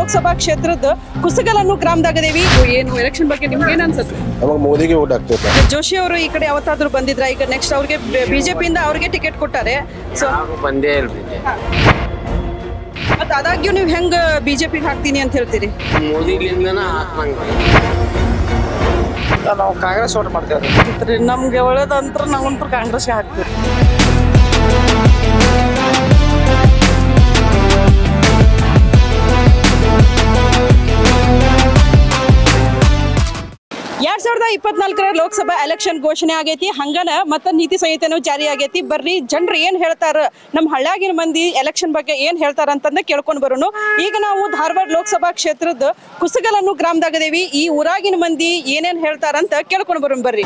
ಲೋಕಸಭಾ ಕ್ಷೇತ್ರದ ಕುಸಗಲನ್ನು ಗ್ರಾಮದಾಗದೇವಿ ಏನು ಎಲೆಕ್ಷನ್ ಬಗ್ಗೆ ನಿಮ್ಗೆ ಏನ್ ಅನ್ಸುತ್ತೆ ನಮಗೆ ಮೋದಿಗೆ ಓಟ್ ಆಗ್ತೈತೆ ಜೋಶಿ ಅವರು ಈ ಕಡೆ ಯಾವತ್ತಾದ್ರೂ ಬಂದಿದ್ರ ಈಗ ನೆಕ್ಸ್ಟ್ ಅವ್ರಿಗೆ ಬಿಜೆಪಿಯಿಂದ ಅವ್ರಿಗೆ ಟಿಕೆಟ್ ಕೊಟ್ಟಾರೆ ಸೊ ಯಾರು ಬಂದೇ ಇಲ್ರಿ ಇಲ್ಲಿ. ಮತ್ತೆ ಆದಾಗ್ಯೂ ನೀವು ಹೆಂಗ್ ಬಿಜೆಪಿಗೆ ಹಾಕ್ತೀನಿ ಅಂತ ಹೇಳ್ತೀರಿ ಮೋದಿಲಿಂದನ ಹಾಕ್ಬಂಗ್ರಿ ನಾವು ಕಾಂಗ್ರೆಸ್ ಓಟ್ ಮಾಡ್ತೇವೆ ನಮ್ಗೆ ಒಳ್ಳೇದಂತ್ರ ನಾವಂತೂ ಕಾಂಗ್ರೆಸ್ಗೆ ಹಾಕ್ತೀವಿ ಎರಡ್ ಸಾವಿರದ ಇಪ್ಪತ್ನಾಲ್ಕರ ಲೋಕಸಭಾ ಎಲೆಕ್ಷನ್ ಘೋಷಣೆ ಆಗೈತಿ ಹಂಗನ ಮತ್ತ ನೀತಿ ಸಂಹಿತೆನೂ ಜಾರಿ ಆಗೈತಿ ಬರ್ರಿ ಜನರು ಏನ್ ಹೇಳ್ತಾರ ನಮ್ಮ ಹಳ್ಳ್ಯಾಗಿನ ಮಂದಿ ಎಲೆಕ್ಷನ್ ಬಗ್ಗೆ ಏನ್ ಹೇಳ್ತಾರ ಅಂತಂದ ಕೇಳ್ಕೊಂಡ್ ಬರೋನು ಈಗ ನಾವು ಧಾರವಾಡ ಲೋಕಸಭಾ ಕ್ಷೇತ್ರದ ಕುಸಗಲನ್ನು ಗ್ರಾಮದಾಗದೇವಿ ಈ ಊರಾಗಿನ ಮಂದಿ ಏನೇನ್ ಹೇಳ್ತಾರಂತ ಕೇಳ್ಕೊಂಡ್ ಬರೋಣ ಬರ್ರಿ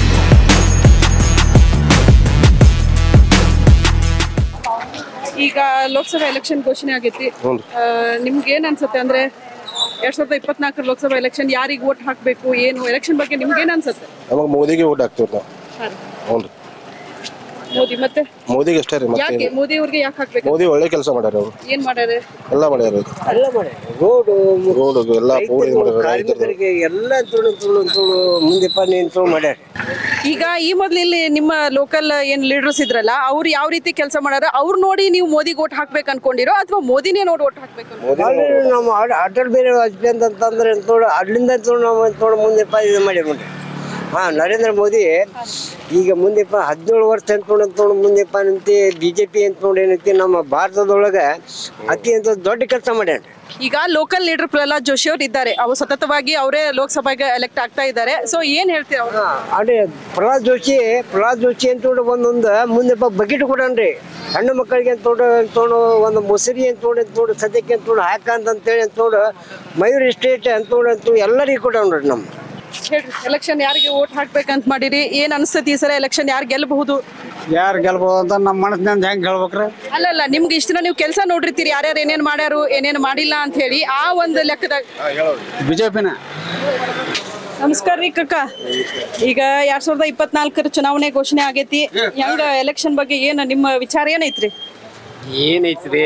ಈಗ ಲೋಕಸಭಾ ಎಲೆಕ್ಷನ್ ಘೋಷಣೆ ಆಗೈತಿ ಆ, ನಿಮ್ಗೆ ಏನ್ ಅನ್ಸುತ್ತೆ ಅಂದ್ರೆ ಎರಡ್ ಸಾವಿರದ ಇಪ್ಪತ್ನಾಲ್ಕರ ಲೋಕಸಭಾ ಎಲೆಕ್ಷನ್ ಯಾರಿಗೆ ವೋಟ್ ಹಾಕ್ಬೇಕು ಏನು ಎಲೆಕ್ಷನ್ ಬಗ್ಗೆ ನಿಮ್ಗೆ ಏನ್ ಅನ್ಸುತ್ತೆ ನಮಗೆ ಮೋದಿಗೆ ಓಟ್ ಆಗ್ತೀವಿ ನಾವು ಹ್ಞೂ ರೀ ಮೋದಿ ಮತ್ತೆ ಮೋದಿಗೆ ಅಷ್ಟೇ ರೀ ಮತ್ತೆ ಯಾಕೆ ಮೋದಿ ಅವ್ರಿಗೆ ಯಾಕೆ ಹಾಕ್ಬೇಕು ಮೋದಿ ಒಳ್ಳೆ ಕೆಲಸ ಮಾಡ್ಯಾರ ಅವರು ಏನ್ ಮಾಡ್ಯಾರೆ ಎಲ್ಲ ಮಾಡ್ಯಾರ ಎಲ್ಲ ಮಾಡಿ ರೋಡು ರೋಡ್ ಎಲ್ಲ ಪೂರ ಇದು ಮಾಡ್ಯಾರ ರೈತರು ಕಾರ್ಮಿಕರಿಗೆ ಎಲ್ಲ ತುಳು ತುಳು ತುಳು ಮುಂದೆ ಪನ್ನಿ ತುಳು ಮಾಡ್ಯಾರ ಈಗ ಈ ಮೊದ್ಲು ಇಲ್ಲಿ ನಿಮ್ಮ ಲೋಕಲ್ ಏನ್ ಲೀಡರ್ಸ್ ಇದ್ರಲ್ಲ ಅವ್ರು ಯಾವ ರೀತಿ ಕೆಲಸ ಮಾಡ್ಯಾರ ಅವ್ರು ನೋಡಿ ನೀವು ಮೋದಿಗೆ ಓಟ್ ಹಾಕ್ಬೇಕು ಅನ್ಕೊಂಡಿರೋ ಅಥವಾ ಮೋದಿನೇ ನೋಡಿ ಓಟ್ ಹಾಕ್ಬೇಕು ಅನ್ಕೊಂಡಿರೋ? ಆಲ್ರೆಡಿ ನಮ್ಮ ಅಡ್- ಅಟಲ್ ಬಿಹಾರಿ ವಾಜಪೇಯಿ ಅಂತಂದ್ರೆ ತೋಡು ಅಲ್ಲಿಂದ ತೋಡು ನಾವು ತೋಡು ಮುಂದೆ ಪ ಇದು ಮಾಡಿ ಬಿಡ್ರಿ ಹಾ ನರೇಂದ್ರ ಮೋದಿ ಈಗ ಮುಂದೆ ಪ ಹದಿನೇಳು ವರ್ಷ ಅಂತ ನೋಡಿ ತೋಡು ಮುಂದೆ ಪ ನಿಂತಿ ಬಿ ಜೆ ಪಿ ಅಂತ ನೋಡಿ ಏನೈತಿ ನಮ್ಮ ಭಾರತದೊಳಗೆ ಅತಿ ಅಂತ ದೊಡ್ಡ ಕೆಲಸ ಮಾಡ್ಯಾನ ಈಗ ಲೋಕಲ್ ಲೀಡರ್ ಪ್ರಹ್ಲಾದ್ ಜೋಶಿ ಅವ್ರು ಇದ್ದಾರೆ ಅವ್ರು ಸತತವಾಗಿ ಅವರೇ ಲೋಕಸಭೆಗೆ ಎಲೆಕ್ಟ್ ಆಗ್ತಾ ಇದ್ದಾರೆ ಸೊ ಏನ್ ಹೇಳ್ತೀರಾ ಅವ್ರು ಹಾ, ಅದೇ ಪ್ರಹ್ಲಾದ್ ಜೋಶಿ ಪ್ರಹ್ಲಾದ್ ಜೋಶಿ ಅಂತ ನೋಡಿ ಒಂದೊಂದು ಮುಂದೆ ಪ ಬಕೆಟ್ ಕೊಡನ್ರಿ ಹೆಣ್ಣು ಮಕ್ಕಳಿಗೆ ಅಂತ ನೋಡು ಅಂತ ನೋಡು ಒಂದು ಮೊಸರಿ ಅಂತ ನೋಡಿ ಅಂತ ನೋಡು ಸದ್ಯಕ್ಕೆ ಅಂತ ನೋಡು ಹಾಕಂತ ಅಂತೇಳಿ ಅಂತ ನೋಡು ಮಯೂರ್ ಎಸ್ಟೇಟ್ ಅಂತ ನೋಡು ಅಂತ ಎಲ್ಲರಿಗೂ ಕೊಡವ್ರಿ ನಮ್ಮ ಹೇಳ್ರಿ ಎಲೆಕ್ಷನ್ ಯಾರಿಗೆ ವೋಟ್ ಹಾಕ್ಬೇಕಂತ ಮಾಡಿರಿ ಏನ್ ಅನ್ಸ್ತತಿ ಈ ಸಲ ಎಲೆಕ್ಷನ್ ಯಾರು ಗೆಲ್ಲಬಹುದು ಯಾರು ಗೆಲ್ಬೋದು ಅಂತ ನಮ್ಮ ಮನಸ್ಸಿನಿಂದ ಹೆಂಗೆ ಗೆಲ್ಬೇಕ್ರಿ ಅಲ್ಲಲ್ಲ ನಿಮ್ಗೆ ಇಷ್ಟ ದಿನ ನೀವು ಕೆಲಸ ನೋಡಿರ್ತೀರಿ ಯಾರ್ಯಾರು ಏನೇನ್ ಮಾಡ್ಯಾರು ಏನೇನ್ ಮಾಡಿಲ್ಲ ಅಂತ ಹೇಳಿ ಆ ಒಂದು ಲೆಕ್ಕದಾಗ ಬಿ ಜೆ ಪಿನ ನಮಸ್ಕಾರ ರೀ ಕಕ್ಕ ಈಗ ಎರಡ್ ಸಾವಿರದ ಇಪ್ಪತ್ನಾಲ್ಕರ ಚುನಾವಣೆ ಘೋಷಣೆ ಆಗೈತಿ ಹೆಂಗ ಎಲೆಕ್ಷನ್ ಬಗ್ಗೆ ಏನ್ ನಿಮ್ಮ ವಿಚಾರ ಏನೈತ್ರಿ ಏನೈತ್ರಿ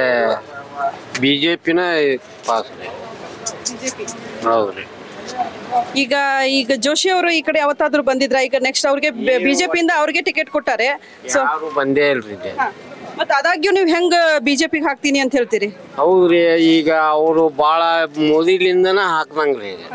ಬಿ ಜೆ ಪಿನ ಪಾಸ್ ರೀ ಹೌದ್ರಿ ಈಗ ಈಗ ಜೋಶಿ ಅವರು ಈ ಕಡೆ ಯಾವತ್ತಾದ್ರೂ ಬಂದಿದ್ರ ಈಗ ನೆಕ್ಸ್ಟ್ ಅವ್ರಿಗೆ ಬಿಜೆಪಿಯಿಂದ ಅವ್ರಿಗೆ ಟಿಕೆಟ್ ಕೊಟ್ಟಾರೆ ಸೊ ಯಾರು ಬಂದೇ ಇಲ್ರಿ ಇಲ್ಲಿ. ಮತ್ತ ಆದಾಗ್ಯೂ ನೀವು ಹೆಂಗ್ ಬಿಜೆಪಿಗೆ ಹಾಕ್ತೀನಿ ಅಂತ ಹೇಳ್ತೀರಿ ಹೌದ್ರಿ ಈಗ ಅವರು ಭಾಳ ಮೋದಿಲಿಂದನ ಹಾಕ್ದಂಗ್ರಿ ಈಗ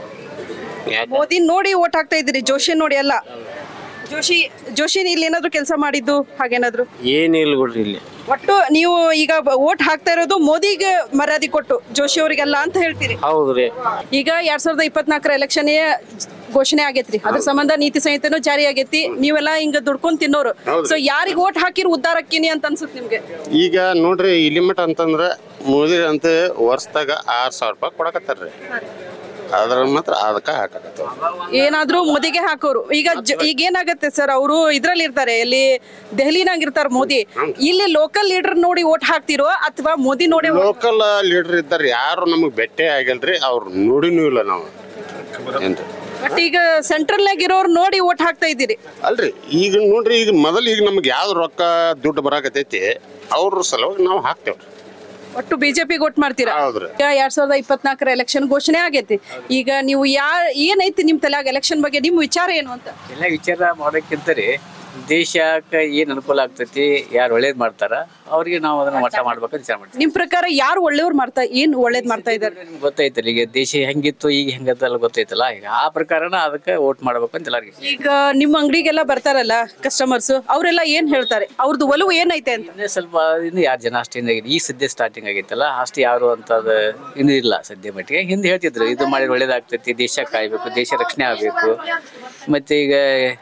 ಯಾಕೆ? ಮೋದಿ ನೋಡಿ ಓಟ್ ಹಾಕ್ತಾ ಇದ್ದೀರಿ ಜೋಶಿ ನೋಡಿ ಅಲ್ಲ ಜೋಶಿ ಜೋಶಿ ಇಲ್ಲಿ ಏನಾದ್ರು ಕೆಲಸ ಮಾಡಿದ್ದು ಹಾಗೇನಾದ್ರು ಏನಿಲ್ಲ ಬಿಡ್ರಿ ಇಲ್ಲಿ ಒಟ್ಟು ನೀವು ಈಗ ಓಟ್ ಹಾಕ್ತಾ ಇರೋದು ಮೋದಿಗೆ ಮರ್ಯಾದೆ ಕೊಟ್ಟು ಜೋಶಿ ಅವರಿಗೆಲ್ಲ ಅಂತ ಹೇಳ್ತೀರಿ ಹೌದ್ರಿ ಈಗ ಎರಡ್ ಸಾವಿರದ ಇಪ್ಪತ್ನಾಲ್ಕರ ಎಲೆಕ್ಷನ್ ಘೋಷಣೆ ಆಗೈತ್ರಿ ಅದ್ರ ಸಂಬಂಧ ನೀತಿ ಸಂಹಿತೆನೂ ಜಾರಿ ಆಗೈತಿ ನೀವೆಲ್ಲ ಹಿಂಗ ದುಡ್ಕೊಂಡ್ ತಿನ್ನೋರು ಸೊ ಯಾರಿಗ್ ಓಟ್ ಹಾಕಿರ್ ಉದ್ದಾರ ಅಕ್ಕಿನಿ ಅಂತ ಅನ್ಸುತ್ತೆ ನಿಮ್ಗೆ ಈಗ ನೋಡ್ರಿ ಈ ಲಿಮಿಟ್ ಅಂತಂದ್ರೆ ಮೋದಿ ಅಂತ ವರ್ಷದಾಗ ಆರ್ ಸಾವಿರ ರೂಪಾಯಿ ಕೊಡಕತ್ತಾರ್ರಿ ಅದ್ರ ಮಾತ್ರ ಅದಕ್ಕೆ ಹಾಕಕತ್ತಾರ ಏನಾದ್ರೂ ಮೋದಿಗೆ ಹಾಕೋರು ಈಗ ಜ- ಈಗ ಏನಾಗತ್ತೆ ಸರ್ ಅವರು ಇದ್ರಲ್ಲಿ ಇರ್ತಾರೆ ಎಲ್ಲಿ ದೆಹಲಿನಾಗ ಇರ್ತಾರ ಮೋದಿ ಇಲ್ಲಿ ಲೋಕಲ್ ಲೀಡರ್ ನೋಡಿ ಓಟ್ ಹಾಕ್ತಿರೋ ಅಥವಾ ಮೋದಿ ನೋಡಿ vote- ಲೋಕಲ್ ಲೀಡರ್ ಇದ್ದಾರೆ ಯಾರು ನಮಗೆ ಬೆಟ್ಟೆ ಆಗಿಲ್ರಿ ಅವ್ರು ನೋಡಿನೂ ಇಲ್ಲ ನಾವು ಏನ್ರಿ ಬಟ್ ಈಗ ಸೆಂಟ್ರಲ್ ನಾಗ ಇರೋರು ನೋಡಿ ಓಟ್ ಹಾಕ್ತಾ ಇದ್ದೀರಿ ಅಲ್ರಿ ಈಗ ನೋಡ್ರಿ ಈಗ ಮೊದಲು ಈಗ ನಮ್ಗೆ ಯಾವ್ದು ರೊಕ್ಕ ದುಡ್ಡು ಬರಾಕತೈತಿ ಅವ್ರ ಸಲುವಾಗಿ ನಾವು ಹಾಕ್ತೇವ್ರಿ ಒಟ್ಟು ಬಿಜೆಪಿಗೆ ಓಟ್ ಮಾಡ್ತೀರಾ ಹೌದ್ರಿ. ಈಗ ಎರಡ್ ಸಾವಿರದ ಇಪ್ಪತ್ನಾಲ್ಕರ ಎಲೆಕ್ಷನ್ ಘೋಷಣೆ ಆಗೈತಿ ಈಗ ನೀವು ಯಾ ಏನೈತಿ ನಿಮ್ ತಲೆಯಾಗ ಎಲೆಕ್ಷನ್ ಬಗ್ಗೆ ನಿಮ್ ವಿಚಾರ ಏನು ಅಂತ ಎಲ್ಲ ವಿಚಾರ ಮಾಡೋಕ್ಕಿಂತ ರೀ ದೇಶಕ್ಕೆ ಏನು ಅನುಕೂಲ ಆಗ್ತೈತಿ ಯಾರು ಒಳ್ಳೇದು ಮಾಡ್ತಾರ ಅವ್ರಿಗೆ ನಾವು ಅದನ್ನ ಮಟ್ಟ ಮಾಡ್ಬೇಕಂತ ವಿಚಾರ ಮಾಡ್ತೀವಿ ನಿಮ್ ಪ್ರಕಾರ ಯಾರು ಒಳ್ಳೆಯವ್ರು ಮಾಡ್ತಾ ಏನ್ ಒಳ್ಳೇದ್ ಮಾಡ್ತಾ ಇದಾರೆ ನಿಮ್ಗೆ ಗೊತ್ತೈತಲ್ಲ ಈಗ ದೇಶ ಹೆಂಗಿತ್ತು ಈಗ ಹೆಂಗತ್ತಲ್ಲ ಗೊತ್ತೈತಲ್ಲ ಈಗ ಆ ಪ್ರಕಾರನ ಅದಕ್ಕೆ ವೋಟ್ ಮಾಡ್ಬೇಕು ಅಂತ ಎಲ್ಲರಿಗೆ ಈಗ ನಿಮ್ಮ ಅಂಗಡಿಗೆಲ್ಲ ಬರ್ತಾರಲ್ಲ ಕಸ್ಟಮರ್ಸ್ ಅವರೆಲ್ಲ ಏನ್ ಹೇಳ್ತಾರೆ ಅವ್ರದ್ದು ಒಲವು ಏನೈತೆ ಅಂತ ಇನ್ನೇ ಸ್ವಲ್ಪ ಇನ್ನು ಯಾರು ಜನ ಅಷ್ಟು ಹಿಂದೆ ಈ ಸದ್ಯ ಸ್ಟಾರ್ಟಿಂಗ್ ಆಗೈತಲ್ಲ ಅಷ್ಟು ಯಾರು ಅಂತದ ಇನ್ನೂ ಇಲ್ಲ ಸದ್ಯ ಮಟ್ಟಿಗೆ ಹಿಂದೆ ಹೇಳ್ತಿದ್ರು ಇದು ಮಾಡಿದ್ರೆ ಒಳ್ಳೇದಾಗ್ತೈತಿ ದೇಶ ಕಾಯ್ಬೇಕು ದೇಶ ರಕ್ಷಣೆ ಆಗಬೇಕು ಮತ್ತೆ ಈಗ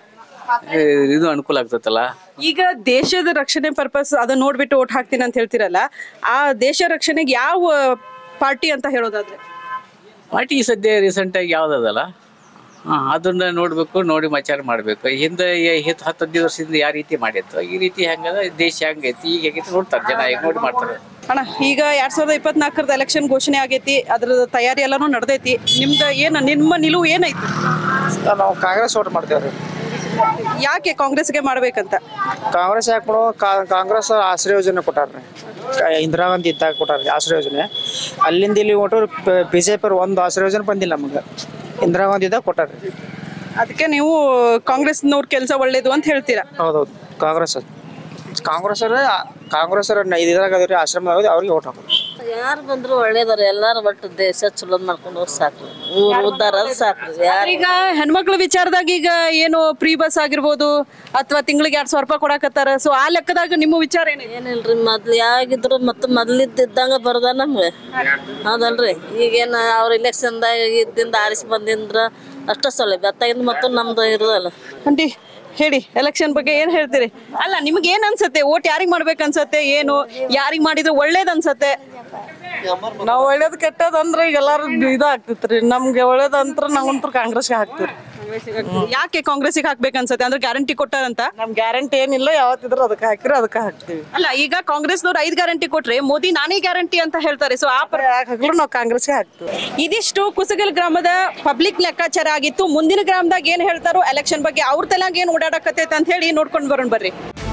ಆ, ಇದು ಅನುಕೂಲ ಆಗ್ತೈತಲ್ಲ ಈಗ ದೇಶದ ರಕ್ಷಣೆ ಪರ್ಪಸ್ ಅದನ್ನ ನೋಡ್ಬಿಟ್ಟು ಓಟ್ ಹಾಕ್ತೀನಿ ಅಂತ ಹೇಳ್ತಿರಲ್ಲ ಆ ದೇಶ ರಕ್ಷಣೆಗೆ ಯಾವ ಪಾರ್ಟಿ ಅಂತ ಹೇಳೋದಾದ್ರೆ ಪಾರ್ಟಿ ಈ ಸದ್ಯ ರೀಸೆಂಟಾಗಿ ಯಾವುದಲ್ಲ ಹಾಂ ಅದನ್ನ ನೋಡಬೇಕು ನೋಡಿ ವಿಚಾರ ಮಾಡಬೇಕು ಹಿಂದೆ ಎ- ಹತ್ತು ಹತ್ತು ಹದಿನೈದು ವರ್ಷದಿಂದ ಯಾವ ರೀತಿ ಮಾಡಿತ್ತು ಈ ರೀತಿ ಹೆಂಗದ ದೇಶ ಹೆಂಗೈತಿ ಈಗ ಹೇಗೈತಿ ನೋಡ್ತಾರೆ ಜನ ಈಗ ನೋಡಿ ಮಾಡ್ತಾರೆ ಅಣ್ಣ ಈಗ ಎರಡ್ ಸಾವಿರದ ಇಪ್ಪತ್ನಾಲ್ಕರದ ಎಲೆಕ್ಷನ್ ಘೋಷಣೆ ಆಗೈತಿ ಅದ್ರ ತಯಾರಿ ಎಲ್ಲಾನು ನಡೆದೈತಿ ನಿಮ್ದು ಏನ ನಿಮ್ಮ ನಿಲುವು ಏನೈತಿ ನಾವು ಕಾಂಗ್ರೆಸ್ ಓಟ್ ಮಾಡ್ತೇವ್ರಿ ಯಾಕೆ ಕಾಂಗ್ರೆಸ್ಗೆ ಮಾಡ್ಬೇಕಂತ ಕಾಂಗ್ರೆಸ್ ಯಾಕೆ ಮಾಡೋ ಕಾಂಗ್ರೆಸ್ ಆಶ್ರಯ ಯೋಜನೆ ಕೊಟ್ಟಾರ್ರಿ ಕ- ಇಂದಿರಾ ಗಾಂಧಿ ಇದ್ದಾಗ ಕೊಟ್ಟಾರ್ರಿ ಆಶ್ರಯ ಯೋಜನೆ ಅಲ್ಲಿಂದ ಇಲ್ಲಿ ಒಟ್ಟು ಬಿ ಜೆ ಪಿ ಒಂದು ಆಶ್ರಯ ಯೋಜನೆ ಬಂದಿಲ್ಲ ನಮಗೆ ಇಂದಿರಾ ಗಾಂಧಿ ಇದ್ದಾಗ ಕೊಟ್ಟಾರ್ರಿ ಅದಕ್ಕೆ ನೀವು ಕಾಂಗ್ರೆಸ್ನವ್ರ ಕೆಲಸ ಒಳ್ಳೇದು ಅಂತ ಹೇಳ್ತೀರಾ ಹೌದೌದು ಕಾಂಗ್ರೆಸ್ ಕಾಂಗ್ರೆಸ್ ಕಾಂಗ್ರೆಸ್ ಇದ್ರಾಗ ಅದ್ರಿ ಆಶ್ರಮ ಅವ್ರಿಗೆ ಓಟ್ ಹಾಕೋದು ಯಾರು ಬಂದ್ರು ಒಳ್ಳೇದಾರ ಎಲ್ಲಾರು ಒಟ್ಟು ದೇಶ ಚಲೋ ಮಾಡ್ಕೊಂಡು ಹೋಗಿ ಸಾಕು ಊರು ಉದ್ದಾರ ಆದ್ರೆ ಸಾಕು ಯಾರು ಈಗ ಹೆಣ್ಮಕ್ಳ ವಿಚಾರದಾಗ ಈಗ ಏನು ಪ್ರೀ ಬಸ್ ಆಗಿರ್ಬೋದು ಅಥವಾ ತಿಂಗಳಿಗೆ ಎರಡ್ ಸಾವಿರ ರೂಪಾಯಿ ಕೊಡಕತ್ತಾರ ಸೊ ಆ ಲೆಕ್ಕದಾಗ ನಿಮ್ಮ ವಿಚಾರ ಏನಿದೆ ಏನಿಲ್ರಿ ಮೊದ್ಲು ಯಾಗಿದ್ರು ಮತ್ತೆ ಮೊದ್ಲಿದ್ದಂಗ ಬರ್ದ ನಮ್ಗೆ ಹೌದಲ್ರಿ ಈಗೇನ ಅವ್ರ ಇಲೆಕ್ಷನ್ದಾಗ ಇದ್ದಿಂದ ಆರಿಸಿ ಬಂದಿಂದ್ರ ಅಷ್ಟ ಸೌಲಭ್ಯ ಅತ್ತಾಗಿಂದ ಮತ್ತು ನಮ್ದು ಇರೋದಲ್ಲ ಅಂಟಿ ಹೇಳಿ ಎಲೆಕ್ಷನ್ ಬಗ್ಗೆ ಏನ್ ಹೇಳ್ತೀರಿ ಅಲ್ಲ ನಿಮ್ಗೆ ಏನ್ ಅನ್ಸತ್ತೆ ಓಟ್ ಯಾರಿಗ್ ಮಾಡ್ಬೇಕು ಅನ್ಸತ್ತೆ ಏನು ಯಾರಿಗ್ ಮಾಡಿದ್ರೆ ಒಳ್ಳೇದ್ ಅನ್ಸತ್ತೆ ನಾವ್ ಒಳ್ಳೇದ್ ಕೆಟ್ಟದ್ ಅಂದ್ರೆ ಈಗ ಎಲ್ಲಾರು ಇದಾಗ್ತಿತ್ರಿ ನಮ್ಗೆ ಒಳ್ಳೇದಂತ್ರ ನಾವಂತ್ರ ಕಾಂಗ್ರೆಸ್ಗೆ ಹಾಕ್ತಿವ್ರಿ ಯಾಕೆ ಕಾಂಗ್ರೆಸ್ಗೆ ಹಾಕ್ಬೇಕು ಅನ್ಸತ್ತೆ ಅಂದ್ರೆ ಗ್ಯಾರಂಟಿ ಕೊಟ್ಟಾರಂತ ನಮ್ ಗ್ಯಾರಂಟಿ ಏನಿಲ್ಲ ಯಾವತ್ತಿದ್ರು ಅದಕ್ಕೆ ಹಾಕಿರಿ ಅದಕ್ಕೆ ಹಾಕ್ತಿವಿ ಅಲ್ಲ ಈಗ ಕಾಂಗ್ರೆಸ್ನವ್ರು ಐದ್ ಗ್ಯಾರಂಟಿ ಕೊಟ್ರೆ ಮೋದಿ ನಾನೇ ಗ್ಯಾರಂಟಿ ಅಂತ ಹೇಳ್ತಾರೆ ಸೊ ಆ ಪ್ರ- ಹಾಕ್ಲು ನಾವು ಕಾಂಗ್ರೆಸ್ಗೆ ಹಾಕ್ತಿವಿ ಇದಿಷ್ಟು ಕುಸಗಲ್ ಗ್ರಾಮದ ಪಬ್ಲಿಕ್ ಲೆಕ್ಕಾಚಾರ ಆಗಿತ್ತು ಮುಂದಿನ ಗ್ರಾಮದಾಗ ಏನ್ ಹೇಳ್ತಾರೋ ಎಲೆಕ್ಷನ್ ಬಗ್ಗೆ ಅವ್ರ ತಲಾಗ ಏನ್ ಓಡಾಡಕತ್ತೈತೆ ಅಂತ ಹೇಳಿ ನೋಡ್ಕೊಂಡ್ ಬರೋಣ ಬರ್ರಿ